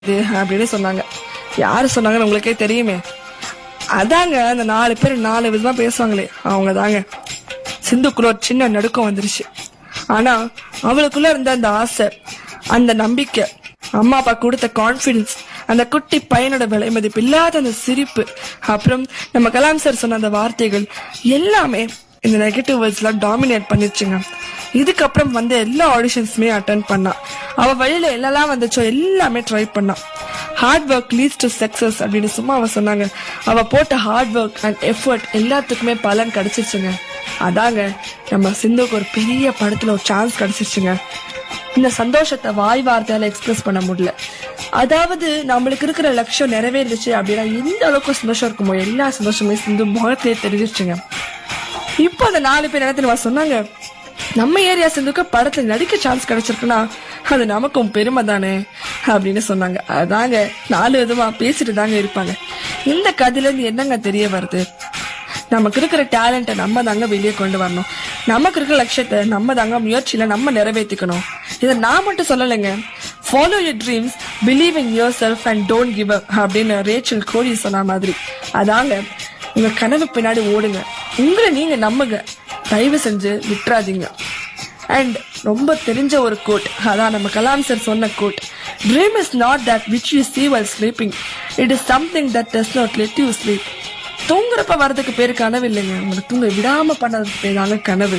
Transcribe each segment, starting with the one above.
இது அப்படின்னு சொன்னாங்க யாரு சொன்னாங்கன்னு உங்களுக்கே தெரியுமே அதாங்க அந்த நாலு பேர் நாலு விதமா பேசுவாங்களே அவங்க தாங்க சிந்துக்குள்ள ஒரு சின்ன நடுக்கம் வந்துருச்சு ஆனா அவளுக்குள்ள இருந்த அந்த ஆசை அந்த நம்பிக்கை அம்மா அப்பா கொடுத்த கான்ஃபிடன்ஸ் அந்த குட்டி பையனோட விலை மதிப்பு இல்லாத அந்த சிரிப்பு அப்புறம் நம்ம கலாம் சார் சொன்ன அந்த வார்த்தைகள் எல்லாமே இந்த நெகட்டிவ் வேர்ட்ஸ்லாம் டாமினேட் பண்ணிருச்சுங்க இதுக்கப்புறம் வந்து எல்லா ஆடிஷன்ஸுமே அட்டன் பண்ணா அவ வழியில எல்லாம் வந்துச்சோ எல்லாமே ட்ரை பண்ணா hard work leads to success அப்படின்னு சும்மா அவ சொன்னாங்க அவ போட்ட ஹார்ட் ஒர்க் அண்ட் எஃபர்ட் எல்லாத்துக்குமே பலன் கிடைச்சிருச்சுங்க அதாங்க நம்ம சிந்துக்கு ஒரு பெரிய படத்துல ஒரு சான்ஸ் கிடைச்சிருச்சுங்க இந்த சந்தோஷத்தை வாய் வார்த்தையால எக்ஸ்பிரஸ் பண்ண முடியல அதாவது நம்மளுக்கு இருக்கிற லட்சியம் நிறைவேறிடுச்சு அப்படின்னா எந்த அளவுக்கு சந்தோஷம் இருக்குமோ எல்லா சந்தோஷமே சிந்து முகத்திலே தெரிஞ்சிருச்சுங்க இப்போ அந்த நாலு பேர் என்ன தெரியுமா சொன்னாங்க நம்ம ஏரியா சிந்துக்கு படத்துல நடிக்க சான்ஸ் கிடைச்சிருக்குன்னா அது நமக்கும் பெருமை தானே அப்படின்னு சொன்னாங்க அதாங்க நாலு விதமா பேசிட்டு தாங்க இருப்பாங்க இந்த கதையில இருந்து என்னங்க தெரிய வருது நமக்கு இருக்கிற டேலண்ட்டை நம்ம தாங்க வெளியே கொண்டு வரணும் நமக்கு இருக்கிற லட்சியத்தை நம்ம தாங்க முயற்சியில நம்ம நிறைவேற்றிக்கணும் இதை நான் மட்டும் சொல்லலைங்க follow your dreams believe in yourself and don't give up அப்படின்னு ரேச்சல் கோரி சொன்ன மாதிரி அதாங்க உங்க கனவு பின்னாடி ஓடுங்க உங்களை நீங்க நம்புங்க தயவு செஞ்சு விட்டுறாதீங்க அண்ட் ரொம்ப தெரிஞ்ச ஒரு கோட் அதான் நம்ம கலாம் சார் சொன்ன quote dream is not that which you see while sleeping it is something that does not let you sleep தூங்குறப்ப வர்றதுக்கு பேர் கனவு இல்லைங்க உங்களை தூங்க விடாம பண்ணதுக்கு பேர் தாங்க கனவு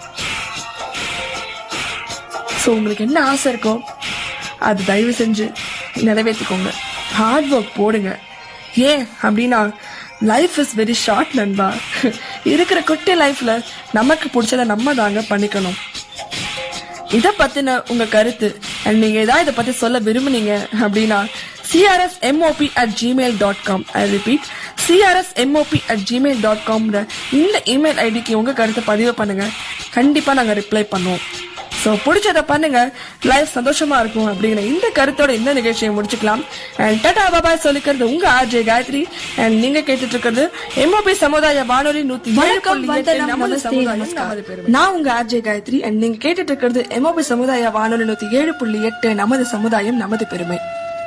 ஸோ உங்களுக்கு என்ன ஆசை இருக்கோ அது தயவு செஞ்சு நிறைவேற்றிக்கோங்க ஹார்ட் ஒர்க் போடுங்க ஏன் அப்படின்னா லைஃப் இஸ் வெரி ஷார்ட் நண்பா இருக்கிற குட்டி லைஃப்ல நமக்கு பிடிச்சத நம்ம தாங்க பண்ணிக்கணும் இத பத்தின உங்க கருத்து அண்ட் நீங்க ஏதாவது இதை பத்தி சொல்ல விரும்புனீங்க அப்படின்னா CRS MOP at Gmail dot com I repeat CRS MOP at Gmail dot காம்ன்ற இந்த இமெயில் ஐடிக்கு உங்க கருத்தை பதிவு பண்ணுங்க கண்டிப்பா நாங்க ரிப்ளை பண்ணுவோம் ஸோ பிடிச்சத பண்ணுங்க லைஃப் சந்தோஷமா இருக்கும் அப்படிங்கிற இந்த கருத்தோட இந்த நிகழ்ச்சியை முடிச்சுக்கலாம் அண்ட் டாடா பாபாய் சொல்லிக்கிறது உங்க ஆர்ஜே காயத்ரி அண்ட் நீங்க கேட்டுட்டு இருக்கிறது எம்ஓபி சமுதாய வானொலி நூத்தி ஏழு வணக்கம், புள்ளி எட்டு வந்தனம், நமது நமஸ்தே, சமுதாயம், நமஸ்கார். நமது பெருமை. நான் உங்க ஆர்ஜே காயத்ரி அண்ட் நீங்க கேட்டுட்டு இருக்கிறது எம்ஓபி சமுதாய வானொலி நூத்தி ஏழு புள்ளி எட்டு நமது சமுதாயம் நமது பெருமை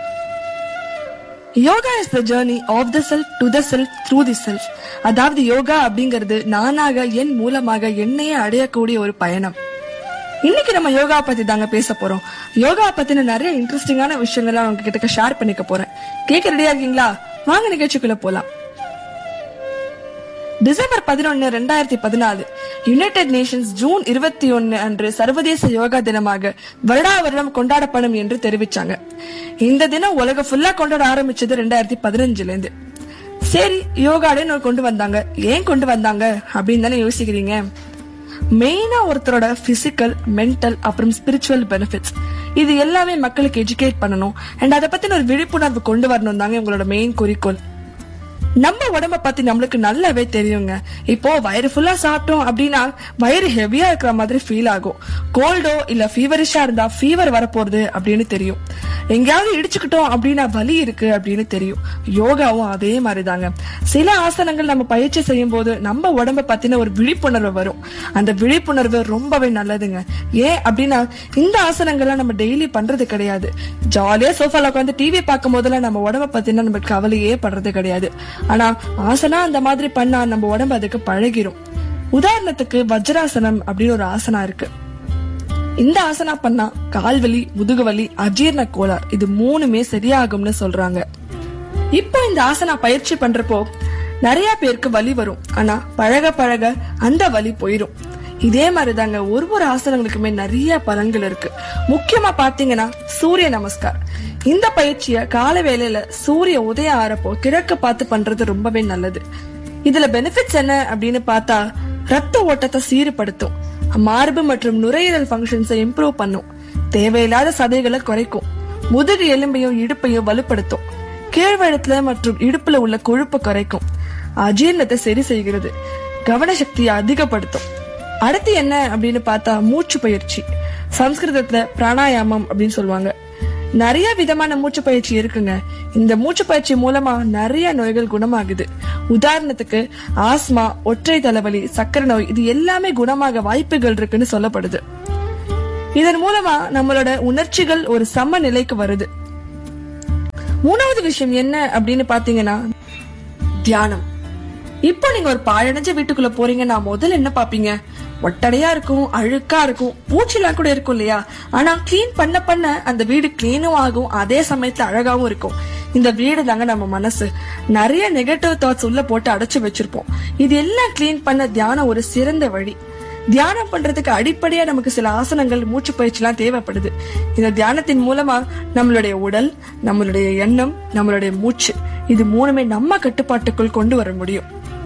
yoga is the journey of the self to the self through the self அதாவது யோகா அப்படிங்கிறது நானாக என் மூலமாக என்னையே அடையக்கூடிய ஒரு பயணம் இன்னைக்கு நம்ம யோகா பத்தி தாங்க பேச போறோம் யோகா பத்தின நிறைய இன்ட்ரெஸ்டிங்கான விஷயங்கள்லாம் உங்க கிட்ட ஷேர் பண்ணிக்க போறேன் கேட்க ரெடியா இருக்கீங்களா வாங்க நிகழ்ச்சிக்குள்ள போலாம் டிசம்பர் பதினொன்னு ரெண்டாயிரத்தி பதினாலு யுனைடெட் நேஷன்ஸ் ஜூன் இருபத்தி ஒன்னு அன்று சர்வதேச யோகா தினமாக வருடா வருடம் கொண்டாடப்படும் என்று தெரிவிச்சாங்க இந்த தினம் உலக ஃபுல்லா கொண்டாட ஆரம்பிச்சது ரெண்டாயிரத்தி பதினஞ்சுல இருந்து சரி யோகாடே கொண்டு வந்தாங்க ஏன் கொண்டு வந்தாங்க அப்படின்னு தானே யோசிக்கிறீங்க மெயினா ஒருத்தரோட பிசிக்கல் மென்டல் அப்புறம் ஸ்பிரிச்சுவல் பெனிஃபிட்ஸ் இது எல்லாமே மக்களுக்கு எஜுகேட் பண்ணணும் அண்ட் அதை பத்தின ஒரு விழிப்புணர்வு கொண்டு வரணும் தாங்க உங்களோட மெயின் குறிக்கோள் நம்ம உடம்ப பத்தி நம்மளுக்கு நல்லாவே தெரியுங்க இப்போ வயிறு ஃபுல்லா சாப்பிட்டோம் அப்படின்னா வயிறு ஹெவியா இருக்கிற மாதிரி ஃபீல் ஆகும் கோல்டோ இல்ல ஃபீவரிஷா இருந்தா ஃபீவர் வரப்போறது அப்படின்னு தெரியும் எங்கேயாவது இடிச்சுக்கிட்டோம் அப்படின்னா வலி இருக்கு அப்படின்னு தெரியும் யோகாவும் அதே மாதிரிதாங்க சில ஆசனங்கள் நம்ம பயிற்சி செய்யும் போது நம்ம உடம்ப பத்தின ஒரு விழிப்புணர்வு வரும் அந்த விழிப்புணர்வு ரொம்பவே நல்லதுங்க ஏன் அப்படின்னா இந்த ஆசனங்கள்லாம் நம்ம டெய்லி பண்றது கிடையாது ஜாலியா சோஃபால உட்காந்து டிவி பார்க்கும் போதெல்லாம் நம்ம உடம்ப பத்தின நம்ம கவலையே படுறது கிடையாது ஆனா ஆசனா அந்த மாதிரி பண்ணா நம்ம உடம்பு அதுக்கு பழகிரும் உதாரணத்துக்கு வஜ்ராசனம் அப்படின்னு ஒரு ஆசனா இருக்கு இந்த ஆசனா பண்ணா கால்வலி முதுகுவலி அஜீர்ண கோளாறு இது மூணுமே சரியாகும்னு சொல்றாங்க இப்போ இந்த ஆசனா பயிற்சி பண்றப்போ நிறைய பேருக்கு வலி வரும் ஆனா பழக பழக அந்த வலி போயிடும் இதே மாதிரிதாங்க ஒரு ஒரு ஆசனங்களுக்குமே நிறைய பலன்கள் இருக்கு முக்கியமா பாத்தீங்கன்னா சூரிய நமஸ்கார் இந்த பயிற்சிய கால வேளையில சூரிய உதயம் ஆறப்போ கிழக்கு பார்த்து பண்றது ரொம்பவே நல்லது இதுல பெனிஃபிட்ஸ் என்ன அப்படின்னு பார்த்தா ரத்த ஓட்டத்தை சீர்படுத்தும் மார்பு மற்றும் நுரையீரல் ஃபங்க்ஷன்ஸை இம்ப்ரூவ் பண்ணும் தேவையில்லாத சதைகளை குறைக்கும் முதுகு எலும்பையும் இடுப்பையும் வலுப்படுத்தும் கீழ்வழத்துல மற்றும் இடுப்புல உள்ள கொழுப்பை குறைக்கும் அஜீரணத்தை சரி செய்கிறது கவன சக்தியை அதிகப்படுத்தும் அடுத்து என்ன அப்படின்னு பார்த்தா மூச்சு பயிற்சி சம்ஸ்கிருதத்துல பிராணாயாமம் அப்படின்னு சொல்லுவாங்க நிறைய விதமான மூச்சு பயிற்சி இருக்குங்க இந்த மூச்சு பயிற்சி மூலமா நிறைய நோய்கள் குணமாகுது உதாரணத்துக்கு ஆஸ்மா ஒற்றை தலைவலி சக்கரை நோய் இது எல்லாமே குணமாக வாய்ப்புகள் இருக்குன்னு சொல்லப்படுது இதன் மூலமா நம்மளோட உணர்ச்சிகள் ஒரு சம நிலைக்கு வருது மூணாவது விஷயம் என்ன அப்படின்னு பாத்தீங்கன்னா தியானம் இப்போ நீங்க ஒரு பாழடைஞ்ச வீட்டுக்குள்ள போறீங்கன்னா முதல்ல என்ன பாப்பீங்க ஒட்டடையா இருக்கும் அழுக்கா இருக்கும் பூச்சிலாம் கூட இருக்கும் இல்லையா ஆனா க்ளீன் பண்ண பண்ண அந்த வீடு கிளீனும் ஆகும் அதே சமயத்துல அழகாவும் இருக்கும் இந்த வீடு தாங்க நம்ம மனசு நிறைய நெகட்டிவ் தாட்ஸ் உள்ள போட்டு அடைச்சு வச்சிருப்போம் இது எல்லாம் க்ளீன் பண்ண தியானம் ஒரு சிறந்த வழி தியானம் பண்றதுக்கு அடிப்படையா நமக்கு சில ஆசனங்கள் மூச்சு பயிற்சி எல்லாம் தேவைப்படுது இந்த தியானத்தின் மூலமா நம்மளுடைய உடல் நம்மளுடைய எண்ணம் நம்மளுடைய மூச்சு இது மூணுமே நம்ம கட்டுப்பாட்டுக்குள் கொண்டு வர முடியும்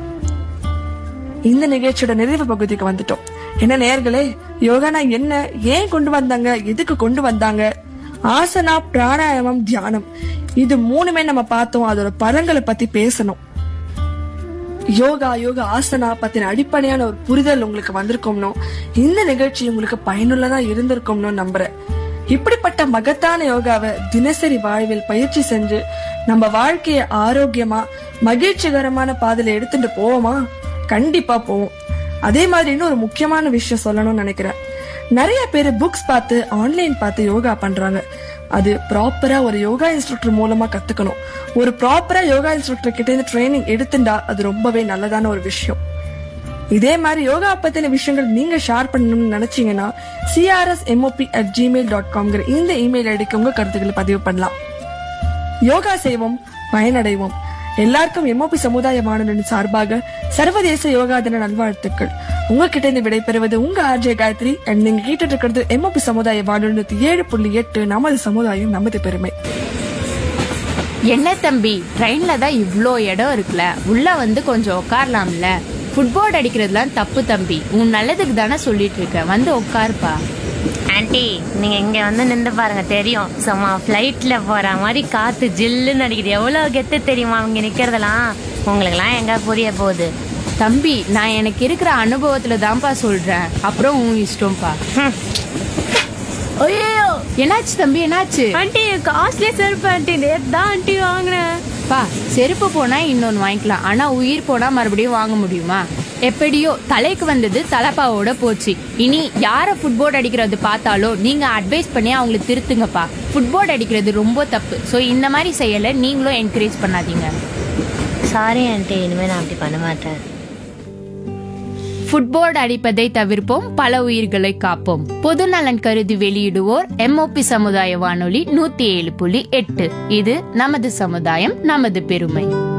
இந்த நிகழ்ச்சியோட நிறைவு பகுதிக்கு வந்துட்டோம் என்ன நேர்களே யோகானா என்ன ஏன் கொண்டு வந்தாங்க எதுக்கு கொண்டு வந்தாங்க ஆசனா பிராணாயாமம் தியானம் இது மூணுமே நம்ம பார்த்தோம் அதோட பலன்களை பத்தி பேசணும் யோகா யோகா ஆசனா பத்தின அடிப்படையான ஒரு புரிதல் உங்களுக்கு வந்திருக்கும்னோ இந்த நிகழ்ச்சி உங்களுக்கு பயனுள்ளதா இருந்திருக்கும்னு நம்புறேன் இப்படிப்பட்ட மகத்தான யோகாவை தினசரி வாழ்வில் பயிற்சி செஞ்சு நம்ம வாழ்க்கைய ஆரோக்கியமா மகிழ்ச்சிகரமான பாதையில எடுத்துட்டு போவோமா கண்டிப்பா போவோம் அதே மாதிரி இன்னும் ஒரு முக்கியமான விஷயம் சொல்லணும்னு நினைக்கிறேன் நிறைய பேர் புக்ஸ் பார்த்து ஆன்லைன் பார்த்து யோகா பண்றாங்க அது ப்ராப்பரா ஒரு யோகா இன்ஸ்ட்ரக்டர் மூலமா கத்துக்கணும் ஒரு ப்ராப்பரா யோகா இன்ஸ்ட்ரக்டர் கிட்ட இருந்து ட்ரைனிங் எடுத்துட்டா அது ரொம்பவே நல்லதான ஒரு விஷயம் இதே மாதிரி யோகா பத்தின விஷயங்கள் நீங்க ஷேர் பண்ணணும்னு நினைச்சீங்கன்னா CRS MOP at Gmail dot காம்ங்கிற இந்த இமெயில் ஐடிக்கு உங்க கருத்துக்களை பதிவு பண்ணலாம் யோகா செய்வோம் பயனடைவோம் எல்லாருக்கும் எம்ஓபி சமுதாய வானொலியின் சார்பாக சர்வதேச யோகா தின நல்வாழ்த்துக்கள் உங்ககிட்ட இருந்து விடைபெறுவது உங்க ஆர்ஜே காயத்ரி and நீங்க கேட்டுட்டு இருக்கிறது எம்ஓபி சமுதாய வானொலி நூத்தி ஏழு புள்ளி எட்டு நமது சமுதாயம் நமது பெருமை என்ன தம்பி ட்ரெயின்ல தான் இவ்ளோ இடம் இருக்குல்ல உள்ள வந்து கொஞ்சம் உட்காரலாம்ல ஃபுட்போர்ட் அடிக்கிறதுலாம் தப்பு தம்பி உன் நல்லதுக்கு தானே சொல்லிட்டு இருக்கேன் வந்து உட்காருப்பா ஆன்ட்டி நீங்க இங்க வந்து நின்று பாருங்க தெரியும் சும்மா ஃப்ளைட்ல போற மாதிரி காத்து ஜில்லுன்னு அடிக்குது எவ்வளவு கெத்து தெரியுமா அவங்க நிக்கிறதெல்லாம் உங்களுக்குலாம் எங்க புரிய போகுது தம்பி நான் எனக்கு இருக்கிற அனுபவத்துல தான்ப்பா சொல்றேன் அப்புறம் உன் இஷ்டம்ப்பா ஐயோ என்னாச்சு தம்பி என்னாச்சு ஆன்ட்டி காஸ்ட்லியா செருப்பு ஆன்ட்டி நேத்து தான் ஆன்ட்டி வாங்கினேன் பா செருப்பு போனா இன்னொன்னு வாங்கிக்கலாம் ஆனா உயிர் போனா மறுபடியும் வாங்க முடியுமா எப்படியோ தலைக்கு வந்தது தலப்பாவோட போச்சு இனி யார ஃபுட்போர்ட் அடிக்கிறது பார்த்தாலோ நீங்க அட்வைஸ் பண்ணி அவங்களை திருத்துங்கப்பா ஃபுட்போர்ட் அடிக்கிறது ரொம்ப தப்பு ஸோ இந்த மாதிரி செயலை நீங்களும் என்கரேஜ் பண்ணாதீங்க சாரி ஆன்ட்டி இனிமே நான் அப்படி பண்ண மாட்டேன் ஃபுட்போர்ட் அடிப்பதை தவிர்ப்போம் பல உயிர்களை காப்போம் பொது நலன் கருதி வெளியிடுவோர் எம்ஓபி சமுதாய வானொலி நூத்தி ஏழு புள்ளி எட்டு இது நமது சமுதாயம் நமது பெருமை